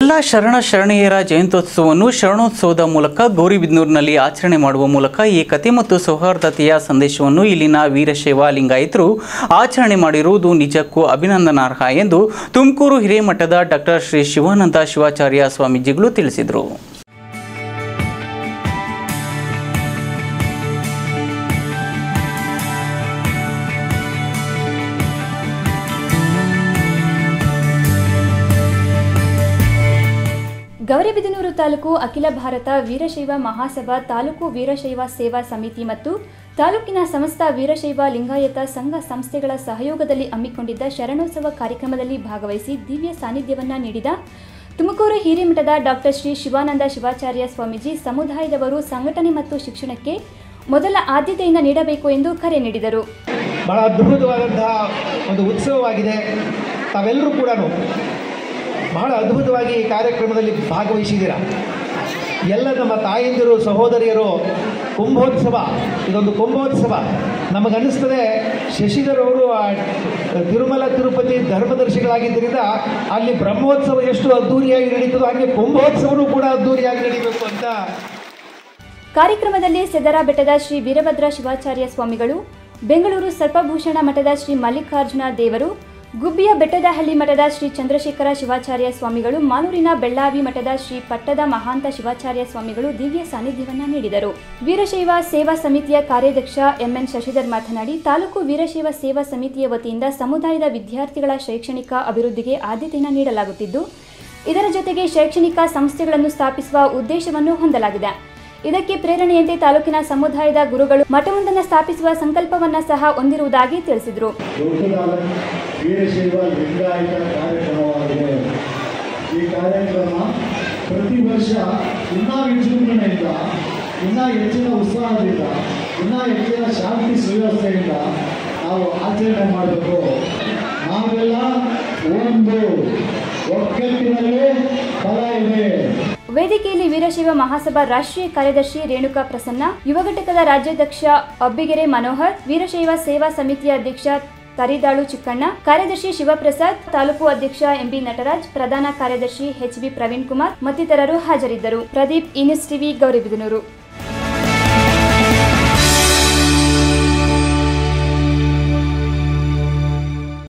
ಎಲ್ಲ ಶರಣ ಶರಣೆಯರ ಜಯಂತ್ಯೋತ್ಸವವನ್ನು ಶರಣೋತ್ಸವದ ಮೂಲಕ ಗೌರಿಬಿದನೂರಿನಲ್ಲಿ ಆಚರಣೆ ಮಾಡುವ ಮೂಲಕ ಏಕತೆ ಮತ್ತು ಸೌಹಾರ್ದತೆಯ ಸಂದೇಶವನ್ನು ಇಲ್ಲಿನ ವೀರಶೈವ ಲಿಂಗಾಯತರು ಆಚರಣೆ ಮಾಡಿರುವುದು ನಿಜಕ್ಕೂ ಅಭಿನಂದನಾರ್ಹ ಎಂದು ತುಮಕೂರು ಹಿರೇಮಠದ ಡಾಕ್ಟರ್ ಶ್ರೀ ಶಿವಾನಂದ ಶಿವಾಚಾರ್ಯ ಸ್ವಾಮೀಜಿಗಳು ತಿಳಿಸಿದರು ಗೌರಿಬಿದನೂರು ತಾಲೂಕು ಅಖಿಲ ಭಾರತ ವೀರಶೈವ ಮಹಾಸಭಾ ತಾಲೂಕು ವೀರಶೈವ ಸೇವಾ ಸಮಿತಿ ಮತ್ತು ತಾಲೂಕಿನ ಸಮಸ್ತ ವೀರಶೈವ ಲಿಂಗಾಯತ ಸಂಘ ಸಂಸ್ಥೆಗಳ ಸಹಯೋಗದಲ್ಲಿ ಹಮ್ಮಿಕೊಂಡಿದ್ದ ಶರಣೋತ್ಸವ ಕಾರ್ಯಕ್ರಮದಲ್ಲಿ ಭಾಗವಹಿಸಿ ದಿವ್ಯ ಸಾನ್ನಿಧ್ಯವನ್ನ ನೀಡಿದ ತುಮಕೂರು ಹಿರೇಮಠದ ಡಾಕ್ಟರ್ ಶ್ರೀ ಶಿವಾನಂದ ಶಿವಾಚಾರ್ಯ ಸ್ವಾಮೀಜಿ ಸಮುದಾಯದವರು ಸಂಘಟನೆ ಮತ್ತು ಶಿಕ್ಷಣಕ್ಕೆ ಮೊದಲ ಆದ್ಯತೆಯನ್ನು ನೀಡಬೇಕು ಎಂದು ಕರೆ ನೀಡಿದರು ಬಹಳ ಅದ್ಭುತವಾದಂತಹ ಒಂದು ಉತ್ಸವವಾಗಿದೆ ತಾವೆಲ್ಲರೂ ಕೂಡ ಬಹಳ ಅದ್ಭುತವಾಗಿ ಈ ಕಾರ್ಯಕ್ರಮದಲ್ಲಿ ಭಾಗವಹಿಸಿದ್ದೀರ ಎಲ್ಲ ನಮ್ಮ ತಾಯಂದಿರು ಸಹೋದರಿಯರು ಕುಂಭೋತ್ಸವ ಇದೊಂದು ಕುಂಭೋತ್ಸವ ನಮಗನ್ನಿಸ್ತದೆ ಶಶಿಧರವರು ಆ ತಿರುಮಲ ತಿರುಪತಿ ಧರ್ಮದರ್ಶಿಗಳಾಗಿದ್ದರಿಂದ ಅಲ್ಲಿ ಬ್ರಹ್ಮೋತ್ಸವ ಎಷ್ಟು ಅದ್ಧೂರಿಯಾಗಿ ನಡೀತದೋ ಹಾಗೆ ಕುಂಭೋತ್ಸವನೂ ಕೂಡ ಅದ್ಧೂರಿಯಾಗಿ ನಡೀಬೇಕು ಅಂತ ಕಾರ್ಯಕ್ರಮದಲ್ಲಿ ಸೆದರ ಬೆಟ್ಟದ ಶ್ರೀ ವೀರಭದ್ರ ಶಿವಾಚಾರ್ಯ ಸ್ವಾಮಿಗಳು ಬೆಂಗಳೂರು ಸರ್ಪಭೂಷಣ ಮಠದ ಶ್ರೀ ಮಲ್ಲಿಕಾರ್ಜುನ ದೇವರು ಗುಬ್ಬಿಯ ಬೆಟ್ಟದಹಳ್ಳಿ ಮಠದ ಶ್ರೀ ಚಂದ್ರಶೇಖರ ಶಿವಾಚಾರ್ಯ ಸ್ವಾಮಿಗಳು ಮಾಲೂರಿನ ಬೆಳ್ಳಾವಿ ಮಠದ ಶ್ರೀ ಪಟ್ಟದ ಮಹಾಂತ ಶಿವಾಚಾರ್ಯ ಸ್ವಾಮಿಗಳು ದಿವ್ಯ ಸಾನ್ನಿಧ್ಯವನ್ನ ನೀಡಿದರು ವೀರಶೈವ ಸೇವಾ ಸಮಿತಿಯ ಕಾರ್ಯಾಧ್ಯಕ್ಷ ಎಂಎನ್ ಶಶಿಧರ್ ಮಾತನಾಡಿ ತಾಲೂಕು ವೀರಶೈವ ಸೇವಾ ಸಮಿತಿಯ ವತಿಯಿಂದ ಸಮುದಾಯದ ವಿದ್ಯಾರ್ಥಿಗಳ ಶೈಕ್ಷಣಿಕ ಅಭಿವೃದ್ಧಿಗೆ ಆದ್ಯತೆಯನ್ನು ನೀಡಲಾಗುತ್ತಿದ್ದು ಇದರ ಜೊತೆಗೆ ಶೈಕ್ಷಣಿಕ ಸಂಸ್ಥೆಗಳನ್ನು ಸ್ಥಾಪಿಸುವ ಉದ್ದೇಶವನ್ನು ಹೊಂದಲಾಗಿದೆ ಇದಕ್ಕೆ ಪ್ರೇರಣೆಯಂತೆ ತಾಲೂಕಿನ ಸಮುದಾಯದ ಗುರುಗಳು ಮಠವೊಂದನ್ನು ಸ್ಥಾಪಿಸುವ ಸಂಕಲ್ಪವನ್ನ ಸಹ ಹೊಂದಿರುವುದಾಗಿ ತಿಳಿಸಿದರು ದೊಡ್ಡದಾದ ವೀರಶೈವ ಲಿಂಗಾಯತ ಕಾರ್ಯಕ್ರಮವಾಗಿದೆ ಈ ಕಾರ್ಯಕ್ರಮ ಪ್ರತಿ ವರ್ಷ ಇನ್ನೂ ವಿಜೃಂಭಣೆಯಿಂದ ಇನ್ನೂ ಹೆಚ್ಚಿನ ಉತ್ಸಾಹದಿಂದ ಇನ್ನೂ ಹೆಚ್ಚಿನ ಶಾಂತಿ ಸುವ್ಯವಸ್ಥೆಯಿಂದ ನಾವು ಆಚರಣೆ ಮಾಡಬೇಕು ನಾವೆಲ್ಲ ಒಂದು ಒಗ್ಗಟ್ಟಿನಲ್ಲಿ ಫಲ ಇದೆ ವೇದಿಕೆಯಲ್ಲಿ ವೀರಶೈವ ಮಹಾಸಭಾ ರಾಷ್ಟ್ರೀಯ ಕಾರ್ಯದರ್ಶಿ ರೇಣುಕಾ ಪ್ರಸನ್ನ ಯುವ ಘಟಕದ ರಾಜ್ಯಾಧ್ಯಕ್ಷ ಅಬ್ಬಿಗೆರೆ ಮನೋಹರ್ ವೀರಶೈವ ಸೇವಾ ಸಮಿತಿಯ ಅಧ್ಯಕ್ಷ ತರಿದಾಳು ಚಿಕ್ಕಣ್ಣ ಕಾರ್ಯದರ್ಶಿ ಶಿವಪ್ರಸಾದ್ ತಾಲೂಕು ಅಧ್ಯಕ್ಷ ಎಂಬಿ ನಟರಾಜ್ ಪ್ರಧಾನ ಕಾರ್ಯದರ್ಶಿ ಎಚ್ಬಿ ಪ್ರವೀಣ್ ಕುಮಾರ್ ಮತ್ತಿತರರು ಹಾಜರಿದ್ದರು ಪ್ರದೀಪ್ ಇನ್ಯೂಸ್ ಟಿವಿ ಗೌರಿಬಿದನೂರು